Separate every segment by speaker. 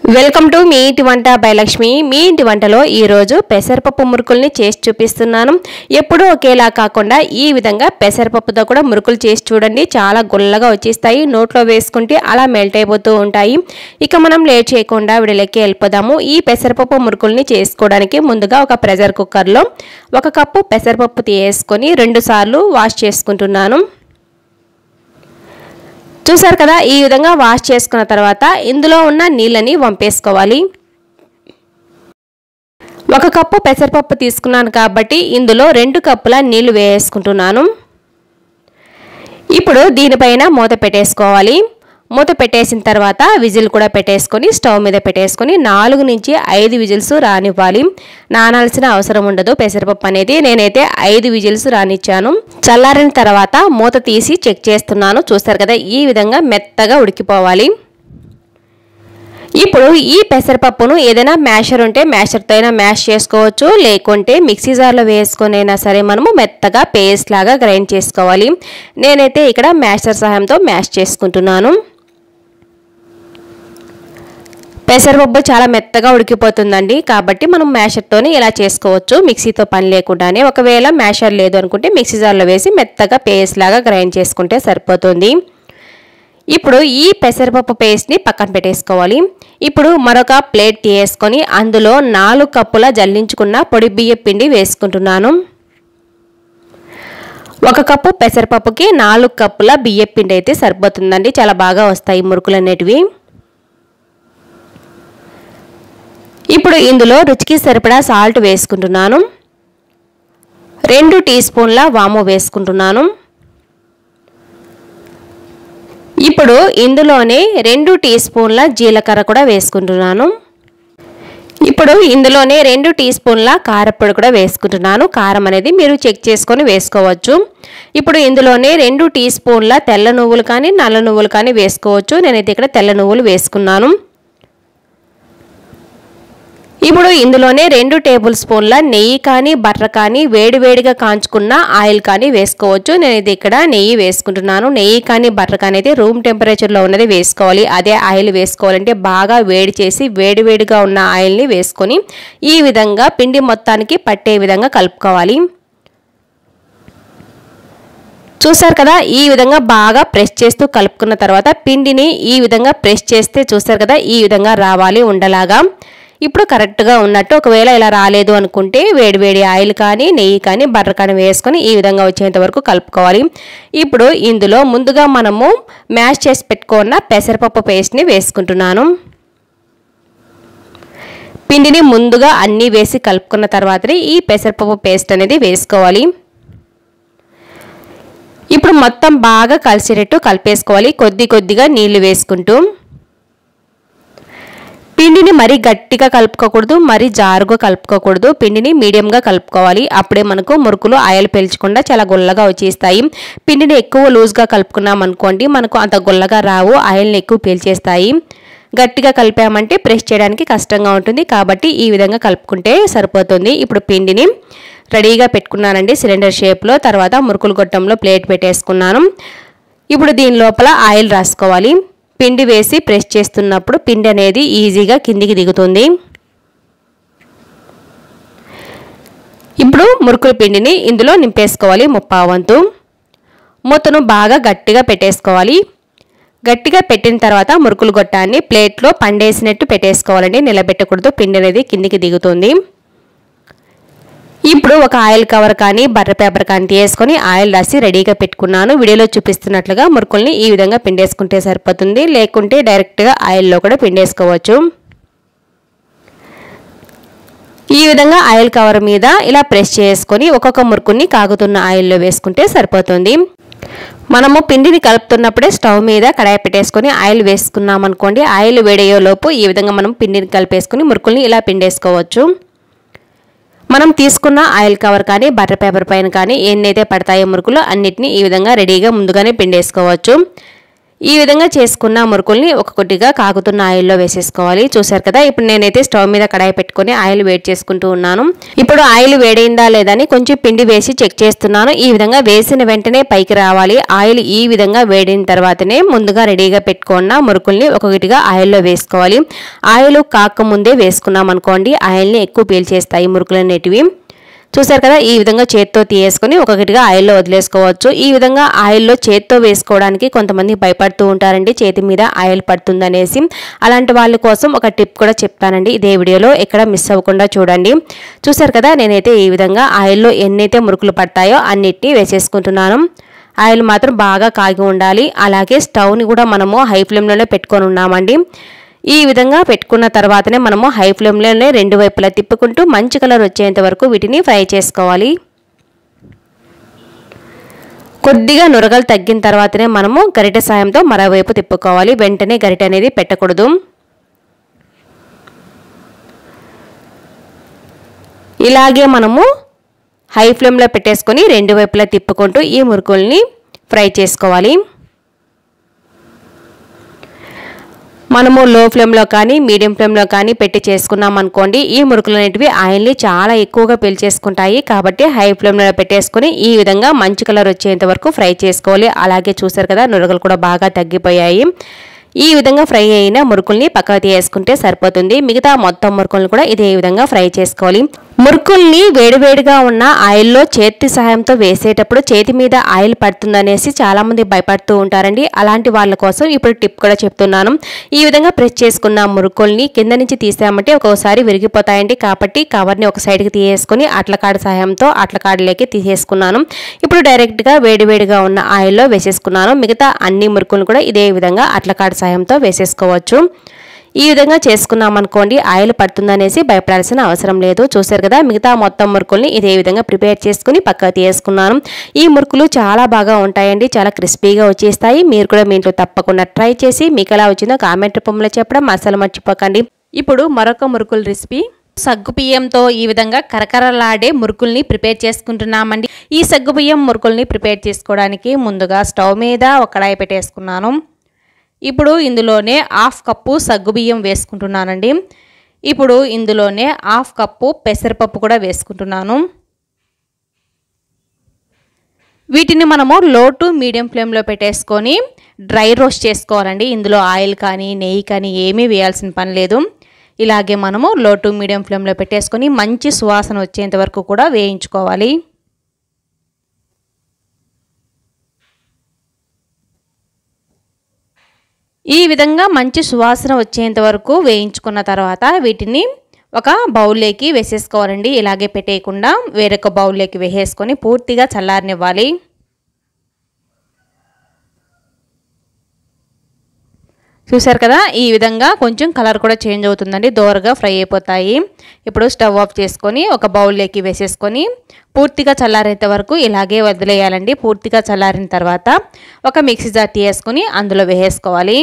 Speaker 1: welcome to me ఇంటి వంట by Lakshmi మీ ఇంటి వంటలో ఈరోజు పెసరపప్పు మురుకుల్ని చేసి చూపిస్తున్నాను ఎప్పుడూ ఒకేలా కాకుండా ఈ విధంగా పెసరపప్పుతో కూడా మురుకులు చేసి చూడండి చాలా గుల్లగా వచ్చేస్తాయి నోట్లో వేసుకుంటే అలా మెల్ట్ అయిపోతూ ఉంటాయి ఇక మనం లేట్ చేయకుండా విడలెక్కి వెళ్ళిపోదాము ఈ పెసరపప్పు మురుకుల్ని చేసుకోవడానికి ముందుగా ఒక ప్రెషర్ కుక్కర్లో ఒక కప్పు పెసరపప్పు తీసుకొని రెండు సార్లు వాష్ చేసుకుంటున్నాను చూసారు కదా ఈ విధంగా వాష్ చేసుకున్న తర్వాత ఇందులో ఉన్న నీళ్ళని వంపేసుకోవాలి ఒక కప్పు పెసరపప్పు తీసుకున్నాను కాబట్టి ఇందులో రెండు కప్పుల నీళ్లు వేసుకుంటున్నాను ఇప్పుడు దీనిపైన మూత పెట్టేసుకోవాలి మూత పెట్టేసిన తర్వాత విజిల్ కూడా పెట్టేసుకొని స్టవ్ మీద పెట్టేసుకొని నాలుగు నుంచి ఐదు విజిల్స్ రానివ్వాలి నానాల్సిన అవసరం ఉండదు పెసరపప్పు అనేది నేనైతే ఐదు విజిల్స్ రానిచ్చాను చల్లారిన తర్వాత మూత తీసి చెక్ చేస్తున్నాను చూస్తారు కదా ఈ విధంగా మెత్తగా ఉడికిపోవాలి ఇప్పుడు ఈ పెసరపప్పును ఏదైనా మ్యాషర్ ఉంటే మ్యాషర్తో అయినా మ్యాష్ చేసుకోవచ్చు లేకుంటే మిక్సీ జార్లో వేసుకొని అయినా సరే మనము మెత్తగా పేస్ట్ లాగా గ్రైండ్ చేసుకోవాలి నేనైతే ఇక్కడ మ్యాషర్ సహాయంతో మ్యాష్ చేసుకుంటున్నాను పెసరపప్పు చాలా మెత్తగా ఉడికిపోతుందండి కాబట్టి మనం మ్యాషర్తోనే ఇలా చేసుకోవచ్చు మిక్సీతో పని లేకుండానే ఒకవేళ మ్యాషర్ లేదు అనుకుంటే మిక్సీ జార్లో వేసి మెత్తగా పేస్ట్ లాగా గ్రైండ్ చేసుకుంటే సరిపోతుంది ఇప్పుడు ఈ పెసరపప్పు పేస్ట్ని పక్కన పెట్టేసుకోవాలి ఇప్పుడు మరొక ప్లేట్ తీసుకొని అందులో నాలుగు కప్పుల జల్లించుకున్న పొడి బియ్య పిండి వేసుకుంటున్నాను ఒక కప్పు పెసరపప్పుకి నాలుగు కప్పుల బియ్య పిండి అయితే సరిపోతుందండి చాలా బాగా వస్తాయి మురుకులు అనేటివి ఇప్పుడు ఇందులో రుచికి సరిపడా సాల్ట్ వేసుకుంటున్నాను రెండు టీ స్పూన్ల వాము వేసుకుంటున్నాను ఇప్పుడు ఇందులోనే రెండు టీ స్పూన్ల జీలకర్ర కూడా వేసుకుంటున్నాను ఇప్పుడు ఇందులోనే రెండు టీ స్పూన్ల కారపొడి కూడా వేసుకుంటున్నాను కారం అనేది మీరు చెక్ చేసుకొని వేసుకోవచ్చు ఇప్పుడు ఇందులోనే రెండు టీ స్పూన్ల తెల్ల నువ్వులు కానీ నల్ల నువ్వులు కానీ వేసుకోవచ్చు నేనైతే ఇక్కడ తెల్ల నువ్వులు వేసుకున్నాను ఇప్పుడు ఇందులోనే రెండు టేబుల్ స్పూన్ల నెయ్యి కానీ బటర్ కానీ వేడివేడిగా కాంచుకున్న ఆయిల్ కానీ వేసుకోవచ్చు నేను ఇది ఇక్కడ నెయ్యి వేసుకుంటున్నాను నెయ్యి కానీ బటర్ కానీ అయితే రూమ్ టెంపరేచర్లో ఉన్నది వేసుకోవాలి అదే ఆయిల్ వేసుకోవాలంటే బాగా వేడి చేసి వేడివేడిగా ఉన్న ఆయిల్ని వేసుకొని ఈ విధంగా పిండి మొత్తానికి పట్టే విధంగా కలుపుకోవాలి చూసారు కదా ఈ విధంగా బాగా ప్రెస్ చేస్తూ కలుపుకున్న తర్వాత పిండిని ఈ విధంగా ప్రెస్ చేస్తే చూసారు కదా ఈ విధంగా రావాలి ఉండలాగా ఇప్పుడు కరెక్ట్గా ఉన్నట్టు ఒకవేళ ఇలా రాలేదు అనుకుంటే వేడివేడి ఆయిల్ కానీ నెయ్యి కానీ బటర్ కానీ వేసుకొని ఈ విధంగా వచ్చేంత వరకు కలుపుకోవాలి ఇప్పుడు ఇందులో ముందుగా మనము మ్యాష్ చేసి పెట్టుకున్న పెసరపప్పు పేస్ట్ని వేసుకుంటున్నాను పిండిని ముందుగా అన్నీ వేసి కలుపుకున్న తర్వాతనే ఈ పెసరపప్పు పేస్ట్ అనేది వేసుకోవాలి ఇప్పుడు మొత్తం బాగా కలిసేటట్టు కలిపేసుకోవాలి కొద్ది కొద్దిగా నీళ్లు వేసుకుంటూ పిండిని మరీ గట్టిగా కలుపుకోకూడదు మరీ జారుగా కలుపుకోకూడదు పిండిని మీడియంగా కలుపుకోవాలి అప్పుడే మనకు మురుకులు ఆయిల్ పీల్చకుండా చాలా గుల్లగా వచ్చేస్తాయి పిండిని ఎక్కువ లూజ్గా కలుపుకున్నాం అనుకోండి మనకు అంత గుల్లగా రావు ఆయిల్ని ఎక్కువ పీల్చేస్తాయి గట్టిగా కలిపామంటే ప్రెస్ చేయడానికి కష్టంగా ఉంటుంది కాబట్టి ఈ విధంగా కలుపుకుంటే సరిపోతుంది ఇప్పుడు పిండిని రెడీగా పెట్టుకున్నానండి సిలిండర్ షేప్లో తర్వాత మురుకులు గొట్టంలో ప్లేట్ పెట్టేసుకున్నాను ఇప్పుడు దీని లోపల ఆయిల్ రాసుకోవాలి పిండి వేసి ప్రెస్ చేస్తున్నప్పుడు పిండి అనేది ఈజీగా కిందికి దిగుతుంది ఇప్పుడు మురుకుల పిండిని ఇందులో నింపేసుకోవాలి ముప్పావంతు మూతను బాగా గట్టిగా పెట్టేసుకోవాలి గట్టిగా పెట్టిన తర్వాత మురుకులు గొట్టాన్ని ప్లేట్లో పండేసినట్టు పెట్టేసుకోవాలండి నిలబెట్టకూడదు పిండి అనేది కిందికి దిగుతుంది ఇప్పుడు ఒక ఆయిల్ కవర్ కానీ బటర్ పేపర్ కానీ తీసుకొని ఆయిల్ రాసి రెడీగా పెట్టుకున్నాను వీడియోలో చూపిస్తున్నట్లుగా మురుకుల్ని ఈ విధంగా పిండేసుకుంటే సరిపోతుంది లేకుంటే డైరెక్ట్గా ఆయిల్లో కూడా పిండేసుకోవచ్చు ఈ విధంగా ఆయిల్ కవర్ మీద ఇలా ప్రెస్ చేసుకొని ఒక్కొక్క మురుకుని కాగుతున్న ఆయిల్లో వేసుకుంటే సరిపోతుంది మనము పిండిని కలుపుతున్నప్పుడే స్టవ్ మీద కడాయి పెట్టేసుకొని ఆయిల్ వేసుకున్నాం అనుకోండి ఆయిల్ వేడయ్యేలోపు ఈ విధంగా మనం పిండిని కలిపేసుకొని మురుకుల్ని ఇలా పిండేసుకోవచ్చు మనం తీసుకున్న ఆయిల్ కవర్ కానీ బటర్ పేపర్ పైన కానీ ఎన్నైతే పడతాయో మురుకులు అన్నిటిని ఈ విధంగా రెడీగా ముందుగానే పిండేసుకోవచ్చు ఈ విధంగా చేసుకున్న మురుకుల్ని ఒక్కొక్కటిగా కాగుతున్న ఆయిల్లో వేసేసుకోవాలి చూసారు కదా ఇప్పుడు నేనైతే స్టవ్ మీద కడాయి పెట్టుకొని ఆయిల్ వేడి చేసుకుంటూ ఉన్నాను ఇప్పుడు ఆయిల్ వేడైందా లేదా అని కొంచెం పిండి వేసి చెక్ చేస్తున్నాను ఈ విధంగా వేసిన వెంటనే పైకి రావాలి ఆయిల్ ఈ విధంగా వేడిన తర్వాతనే ముందుగా రెడీగా పెట్టుకున్న మురుకుల్ని ఒక్కొక్కటిగా ఆయిల్లో వేసుకోవాలి ఆయిల్ కాక ముందే వేసుకున్నాం అనుకోండి ఆయిల్ని ఎక్కువ పీల్చేస్తాయి మురుకులు అనేటివి చూసారు కదా ఈ విధంగా చేత్తో తీయేసుకొని ఒక్కొక్కటిగా ఆయిల్లో వదిలేసుకోవచ్చు ఈ విధంగా ఆయిల్లో చేత్తో వేసుకోవడానికి కొంతమంది భయపడుతూ ఉంటారండి చేతి మీద ఆయిల్ పడుతుందనేసి అలాంటి వాళ్ళ కోసం ఒక టిప్ కూడా చెప్తానండి ఇదే వీడియోలో ఎక్కడ మిస్ అవ్వకుండా చూడండి చూసారు కదా నేనైతే ఈ విధంగా ఆయిల్లో ఎన్నైతే మురుకులు పడతాయో అన్నిటినీ వేసేసుకుంటున్నాను ఆయిల్ మాత్రం బాగా కాగి ఉండాలి అలాగే స్టవ్ని కూడా మనము హై ఫ్లేమ్లోనే పెట్టుకొని ఉన్నామండి ఈ విధంగా పెట్టుకున్న తర్వాతనే మనము హై ఫ్లేమ్లోనే రెండు వైపులా తిప్పుకుంటూ మంచి కలర్ వచ్చేంత వరకు వీటిని ఫ్రై చేసుకోవాలి కొద్దిగా నురగలు తగ్గిన తర్వాతనే మనము గరిటె సాయంతో మరోవైపు తిప్పుకోవాలి వెంటనే గరిటె అనేది పెట్టకూడదు ఇలాగే మనము హై ఫ్లేమ్లో పెట్టేసుకొని రెండు వైపులా తిప్పుకుంటూ ఈ మురుకుల్ని ఫ్రై చేసుకోవాలి మనము లో ఫ్లేమ్లో కానీ మీడియం ఫ్లేమ్లో కానీ పెట్టి చేసుకున్నాం అనుకోండి ఈ మురుకులు అనేటివి ఆయిల్ని చాలా ఎక్కువగా పీల్చేసుకుంటాయి కాబట్టి హై ఫ్లేమ్లో పెట్టేసుకుని ఈ విధంగా మంచి కలర్ వచ్చేంత వరకు ఫ్రై చేసుకోవాలి అలాగే చూసారు కదా నురగలు కూడా బాగా తగ్గిపోయాయి ఈ విధంగా ఫ్రై అయిన మురుకుల్ని పక్కకు తీసేసుకుంటే సరిపోతుంది మిగతా మొత్తం మురుకుల్ని కూడా ఇదే విధంగా ఫ్రై చేసుకోవాలి మురుకుల్ని వేడివేడిగా ఉన్న ఆయిల్లో చేతి సహాయంతో వేసేటప్పుడు చేతి మీద ఆయిల్ పడుతుందనేసి చాలామంది భయపడుతూ ఉంటారండి అలాంటి వాళ్ళ కోసం ఇప్పుడు టిప్ కూడా చెప్తున్నాను ఈ విధంగా ప్రెస్ చేసుకున్న మురుకుల్ని కింద నుంచి తీసామంటే ఒక్కోసారి విరిగిపోతాయండి కాబట్టి కవర్ని ఒక సైడ్కి తీసేసుకొని అట్లకాడ సహాయంతో అట్లకాడలోకి తీసేసుకున్నాను ఇప్పుడు డైరెక్ట్గా వేడివేడిగా ఉన్న ఆయిల్లో వేసేసుకున్నాను మిగతా అన్ని మురుకులను కూడా ఇదే విధంగా అట్లకాడ సహాయంతో వేసేసుకోవచ్చు ఈ విధంగా చేసుకున్నాం అనుకోండి ఆయిల్ పడుతుందనేసి భయపడాల్సిన అవసరం లేదు చూసారు కదా మిగతా మొత్తం మురుకుల్ని ఇదే విధంగా ప్రిపేర్ చేసుకుని పక్కకు తీసుకున్నాను ఈ మురుకులు చాలా బాగా ఉంటాయండి చాలా క్రిస్పీగా వచ్చేస్తాయి మీరు కూడా మీ ఇంట్లో తప్పకుండా ట్రై చేసి మీకు ఎలా వచ్చిందో కామెంట్ రూపంలో చెప్పడం అసలు మర్చిపోకండి ఇప్పుడు మరొక మురుకుల రెసిపీ సగ్గుబియ్యంతో ఈ విధంగా కరకరలాడే మురుకుల్ని ప్రిపేర్ చేసుకుంటున్నామండి ఈ సగ్గుబియ్యం మురుకుల్ని ప్రిపేర్ చేసుకోవడానికి ముందుగా స్టవ్ మీద ఒక కడాయి పెట్టేసుకున్నాను ఇప్పుడు ఇందులోనే హాఫ్ కప్పు సగ్గుబియ్యం వేసుకుంటున్నానండి ఇప్పుడు ఇందులోనే హాఫ్ కప్పు పెసరపప్పు కూడా వేసుకుంటున్నాను వీటిని మనము లో టు మీడియం ఫ్లేమ్లో పెట్టేసుకొని డ్రై రోస్ట్ చేసుకోవాలండి ఇందులో ఆయిల్ కానీ నెయ్యి కానీ ఏమీ వేయాల్సిన పని లేదు ఇలాగే మనము లో టు మీడియం ఫ్లేమ్లో పెట్టేసుకొని మంచి సువాసన వచ్చేంత వరకు కూడా వేయించుకోవాలి ఈ విధంగా మంచి సువాసన వచ్చేంత వరకు వేయించుకున్న తర్వాత వీటిని ఒక బౌల్లోకి వేసేసుకోవాలండి ఇలాగే పెట్టేయకుండా వేరొక బౌల్లోకి వేసేసుకొని పూర్తిగా చల్లారనివ్వాలి చూసారు కదా ఈ విధంగా కొంచెం కలర్ కూడా చేంజ్ అవుతుందండి దోరగా ఫ్రై అయిపోతాయి ఇప్పుడు స్టవ్ ఆఫ్ చేసుకొని ఒక బౌల్లోకి వేసేసుకొని పూర్తిగా చల్లారేంత వరకు ఇలాగే వదిలేయాలండి పూర్తిగా చల్లారిన తర్వాత ఒక మిక్సీ జార్ తీసుకొని అందులో వేసేసుకోవాలి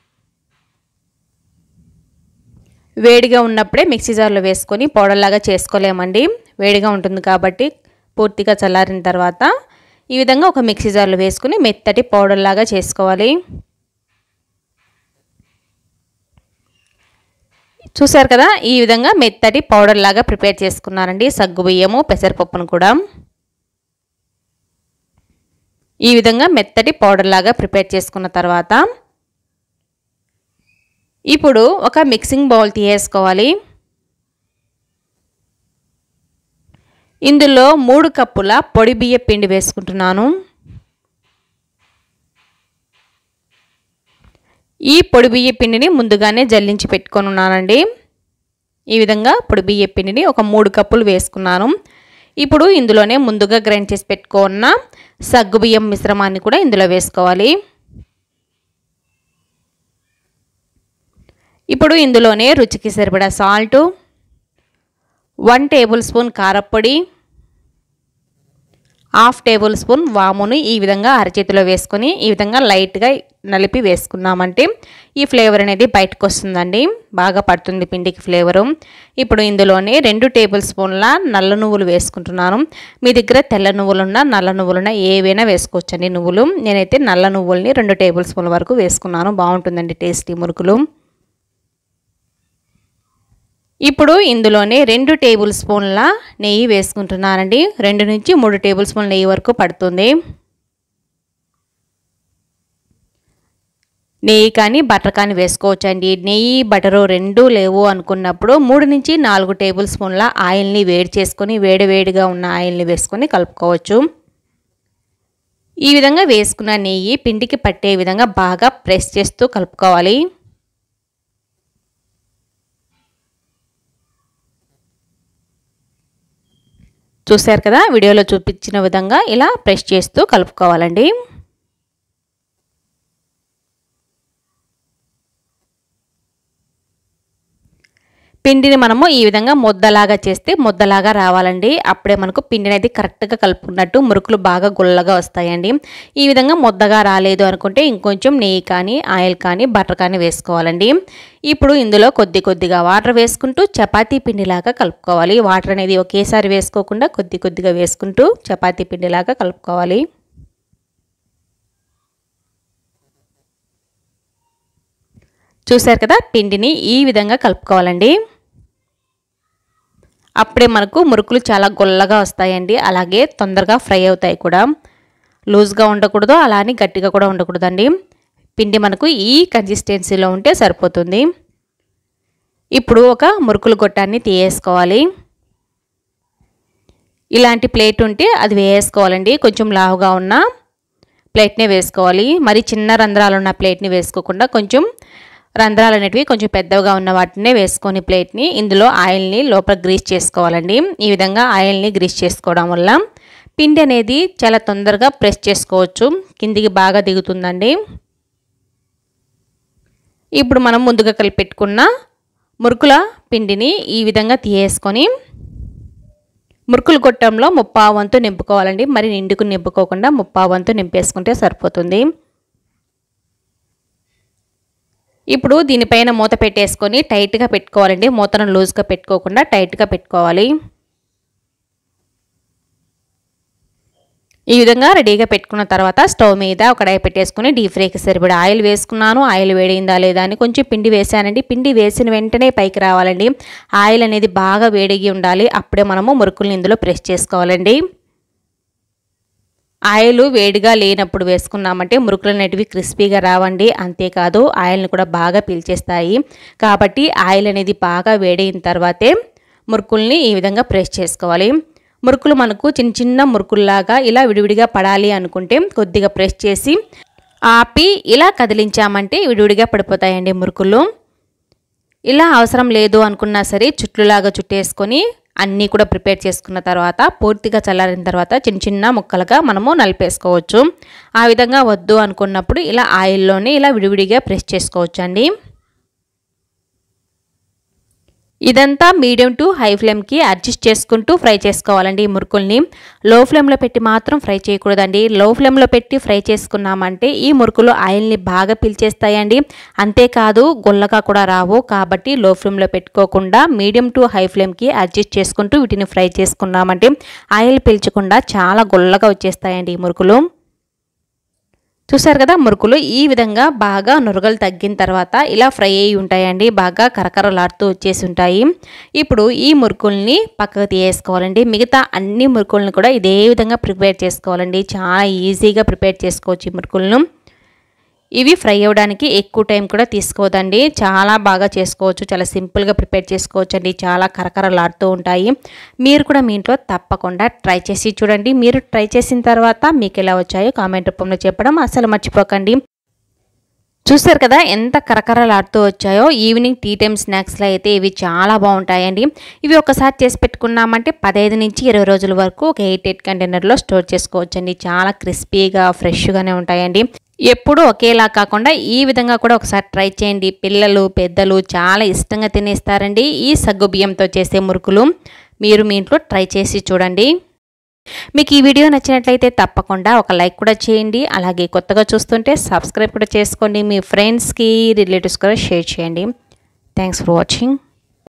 Speaker 1: వేడిగా ఉన్నప్పుడే మిక్సీ జార్లో వేసుకొని పౌడర్లాగా చేసుకోలేమండి వేడిగా ఉంటుంది కాబట్టి పూర్తిగా చల్లారిన తర్వాత ఈ విధంగా ఒక మిక్సీ జార్లో వేసుకుని మెత్తటి పౌడర్లాగా చేసుకోవాలి చూసారు కదా ఈ విధంగా మెత్తటి పౌడర్ లాగా ప్రిపేర్ చేసుకున్నానండి సగ్గు బియ్యము పెసరపప్పును కూడా ఈ విధంగా మెత్తటి పౌడర్ లాగా ప్రిపేర్ చేసుకున్న తర్వాత ఇప్పుడు ఒక మిక్సింగ్ బౌల్ తీసేసుకోవాలి ఇందులో మూడు కప్పుల పొడి బియ్య పిండి వేసుకుంటున్నాను ఈ పొడి బియ్య పిండిని ముందుగానే జల్లించి పెట్టుకొని ఉన్నానండి ఈ విధంగా పొడి బియ్య పిండిని ఒక మూడు కప్పులు వేసుకున్నాను ఇప్పుడు ఇందులోనే ముందుగా గ్రైండ్ చేసి పెట్టుకున్న సగ్గు బియ్యం మిశ్రమాన్ని కూడా ఇందులో వేసుకోవాలి ఇప్పుడు ఇందులోనే రుచికి సరిపడా సాల్టు వన్ టేబుల్ స్పూన్ కారప్పొడి హాఫ్ టేబుల్ స్పూన్ వామును ఈ విధంగా అరచేతిలో వేసుకొని ఈ విధంగా లైట్గా నలిపి వేసుకున్నామంటే ఈ ఫ్లేవర్ అనేది బయటకు వస్తుందండి బాగా పడుతుంది పిండికి ఫ్లేవరు ఇప్పుడు ఇందులోనే రెండు టేబుల్ స్పూన్ల నల్ల నువ్వులు వేసుకుంటున్నాను మీ దగ్గర తెల్ల నువ్వులున్నా నల్ల నువ్వులున్నా ఏవైనా వేసుకోవచ్చండి నువ్వులు నేనైతే నల్ల నువ్వుల్ని రెండు టేబుల్ స్పూన్ల వరకు వేసుకున్నాను బాగుంటుందండి టేస్టీ మురుకులు ఇప్పుడు ఇందులోనే రెండు టేబుల్ స్పూన్ల నెయ్యి వేసుకుంటున్నానండి రెండు నుంచి మూడు టేబుల్ స్పూన్ల నెయ్యి వరకు పడుతుంది నెయ్యి కానీ బటర్ కానీ వేసుకోవచ్చండి నెయ్యి బటరు రెండు లేవు అనుకున్నప్పుడు మూడు నుంచి నాలుగు టేబుల్ స్పూన్ల ఆయిల్ని వేడి చేసుకొని వేడి వేడిగా ఉన్న ఆయిల్ని వేసుకొని కలుపుకోవచ్చు ఈ విధంగా వేసుకున్న నెయ్యి పిండికి పట్టే విధంగా బాగా ప్రెస్ చేస్తూ కలుపుకోవాలి చూశారు కదా వీడియోలో చూపించిన విధంగా ఇలా ప్రెస్ చేస్తూ కలుపుకోవాలండి పిండిని మనము ఈ విధంగా ముద్దలాగా చేస్తే ముద్దలాగా రావాలండి అప్పుడే మనకు పిండి అనేది కరెక్ట్గా కలుపుకున్నట్టు మురుకులు బాగా గుల్లగా వస్తాయండి ఈ విధంగా ముద్దగా రాలేదు అనుకుంటే ఇంకొంచెం నెయ్యి కానీ ఆయిల్ కానీ బటర్ కానీ వేసుకోవాలండి ఇప్పుడు ఇందులో కొద్ది కొద్దిగా వాటర్ వేసుకుంటూ చపాతీ పిండిలాగా కలుపుకోవాలి వాటర్ అనేది ఒకేసారి వేసుకోకుండా కొద్ది కొద్దిగా వేసుకుంటూ చపాతీ పిండిలాగా కలుపుకోవాలి చూశారు కదా పిండిని ఈ విధంగా కలుపుకోవాలండి అప్పుడే మనకు మురుకులు చాలా గొల్లగా వస్తాయండి అలాగే తొందరగా ఫ్రై అవుతాయి కూడా లూజ్గా ఉండకూడదు అలానే గట్టిగా కూడా ఉండకూడదండి పిండి మనకు ఈ కన్సిస్టెన్సీలో ఉంటే సరిపోతుంది ఇప్పుడు ఒక మురుకులు గొట్టాన్ని తీయేసుకోవాలి ఇలాంటి ప్లేట్ ఉంటే అది వేసుకోవాలండి కొంచెం లావుగా ఉన్న ప్లేట్నే వేసుకోవాలి మరి చిన్న రంధ్రాలు ఉన్న ప్లేట్ని వేసుకోకుండా కొంచెం రంధ్రాలు అనేటివి కొంచెం పెద్దగా ఉన్న వాటినే వేసుకొని ప్లేట్ని ఇందులో ఆయిల్ని లోపల గ్రీస్ చేసుకోవాలండి ఈ విధంగా ఆయిల్ని గ్రీస్ చేసుకోవడం వల్ల పిండి అనేది చాలా తొందరగా ప్రెస్ చేసుకోవచ్చు కిందికి బాగా దిగుతుందండి ఇప్పుడు మనం ముందుగా కలిపి పెట్టుకున్న మురుకుల పిండిని ఈ విధంగా తీయేసుకొని మురుకులు గొట్టంలో ముప్పా వంతు నింపుకోవాలండి మరి నిండుకు నింపుకోకుండా ముప్పా వంతు నింపేసుకుంటే సరిపోతుంది ఇప్పుడు దీనిపైన మూత పెట్టేసుకొని టైట్గా పెట్టుకోవాలండి మూతను లూజ్గా పెట్టుకోకుండా టైట్గా పెట్టుకోవాలి ఈ విధంగా రెడీగా పెట్టుకున్న తర్వాత స్టవ్ మీద ఒక కడాయి పెట్టేసుకుని డీప్ ఫ్రైకి సరిపడా ఆయిల్ వేసుకున్నాను ఆయిల్ వేడిందా లేదా అని కొంచెం పిండి వేసానండి పిండి వేసిన వెంటనే పైకి రావాలండి ఆయిల్ అనేది బాగా వేడిగి ఉండాలి అప్పుడే మనము మురుకుల్ని ఇందులో ప్రెస్ చేసుకోవాలండి ఆయిల్ వేడిగా లేనప్పుడు వేసుకున్నామంటే మురుకులు అనేటివి క్రిస్పీగా రావండి అంతేకాదు ఆయిల్ని కూడా బాగా పీల్చేస్తాయి కాబట్టి ఆయిల్ అనేది బాగా వేడైన తర్వాతే మురుకుల్ని ఈ విధంగా ప్రెస్ చేసుకోవాలి మురుకులు మనకు చిన్న చిన్న మురుకుల్లాగా ఇలా విడివిడిగా పడాలి అనుకుంటే కొద్దిగా ప్రెస్ చేసి ఆపి ఇలా కదిలించామంటే విడివిడిగా పడిపోతాయండి మురుకులు ఇలా అవసరం లేదు అనుకున్నా సరే చుట్లులాగా చుట్టేసుకొని అన్నీ కూడా ప్రిపేర్ చేసుకున్న తర్వాత పూర్తిగా చల్లారిన తర్వాత చిన్న చిన్న ముక్కలుగా మనము నలిపేసుకోవచ్చు ఆ విధంగా వద్దు అనుకున్నప్పుడు ఇలా ఆయిల్లోనే ఇలా విడివిడిగా ప్రెస్ చేసుకోవచ్చు అండి ఇదంతా మీడియం టు హై ఫ్లేమ్కి అడ్జస్ట్ చేసుకుంటూ ఫ్రై చేసుకోవాలండి ఈ మురుకుల్ని లో ఫ్లేమ్లో పెట్టి మాత్రం ఫ్రై చేయకూడదండి లో ఫ్లేమ్లో పెట్టి ఫ్రై చేసుకున్నామంటే ఈ మురుకులు ఆయిల్ని బాగా పీల్చేస్తాయండి అంతేకాదు గొల్లగా కూడా రావు కాబట్టి లో ఫ్లేమ్లో పెట్టుకోకుండా మీడియం టు హై ఫ్లేమ్కి అడ్జస్ట్ చేసుకుంటూ వీటిని ఫ్రై చేసుకున్నామంటే ఆయిల్ పీల్చకుండా చాలా గొల్లగా వచ్చేస్తాయండి ఈ మురుకులు చూసారు కదా మురుకులు ఈ విధంగా బాగా నురగలు తగ్గిన తర్వాత ఇలా ఫ్రై అయి ఉంటాయండి బాగా కరకరలాడుతూ వచ్చేసి ఉంటాయి ఇప్పుడు ఈ మురుకుల్ని పక్కకు తీసేసుకోవాలండి మిగతా అన్ని మురుకుల్ని కూడా ఇదే విధంగా ప్రిపేర్ చేసుకోవాలండి చాలా ఈజీగా ప్రిపేర్ చేసుకోవచ్చు ఈ మురుకులను ఇవి ఫ్రై అవ్వడానికి ఎక్కువ టైం కూడా తీసుకోవద్దండి చాలా బాగా చేసుకోవచ్చు చాలా సింపుల్గా ప్రిపేర్ చేసుకోవచ్చు అండి చాలా కరకరలాడుతూ ఉంటాయి మీరు కూడా మీ ఇంట్లో తప్పకుండా ట్రై చేసి చూడండి మీరు ట్రై చేసిన తర్వాత మీకు ఎలా వచ్చాయో కామెంట్ రూపంలో చెప్పడం అసలు మర్చిపోకండి చూసారు కదా ఎంత కరకరలాడుతూ వచ్చాయో ఈవినింగ్ టీ టైమ్ స్నాక్స్లో అయితే ఇవి చాలా బాగుంటాయండి ఇవి ఒకసారి చేసి పెట్టుకున్నామంటే పదహైదు నుంచి ఇరవై రోజుల వరకు ఒక ఎయిట్ ఎయిట్ కంటైనర్లో స్టోర్ చేసుకోవచ్చండి చాలా క్రిస్పీగా ఫ్రెష్గానే ఉంటాయండి ఎప్పుడు ఒకేలా కాకుండా ఈ విధంగా కూడా ఒకసారి ట్రై చేయండి పిల్లలు పెద్దలు చాలా ఇష్టంగా తినేస్తారండి ఈ సగ్గు బియ్యంతో చేసే మురుకులు మీరు మీ ఇంట్లో ట్రై చేసి చూడండి మీకు ఈ వీడియో నచ్చినట్లయితే తప్పకుండా ఒక లైక్ కూడా చేయండి అలాగే కొత్తగా చూస్తుంటే సబ్స్క్రైబ్ కూడా చేసుకోండి మీ ఫ్రెండ్స్కి రిలేటివ్స్ కూడా షేర్ చేయండి థ్యాంక్స్ ఫర్ వాచింగ్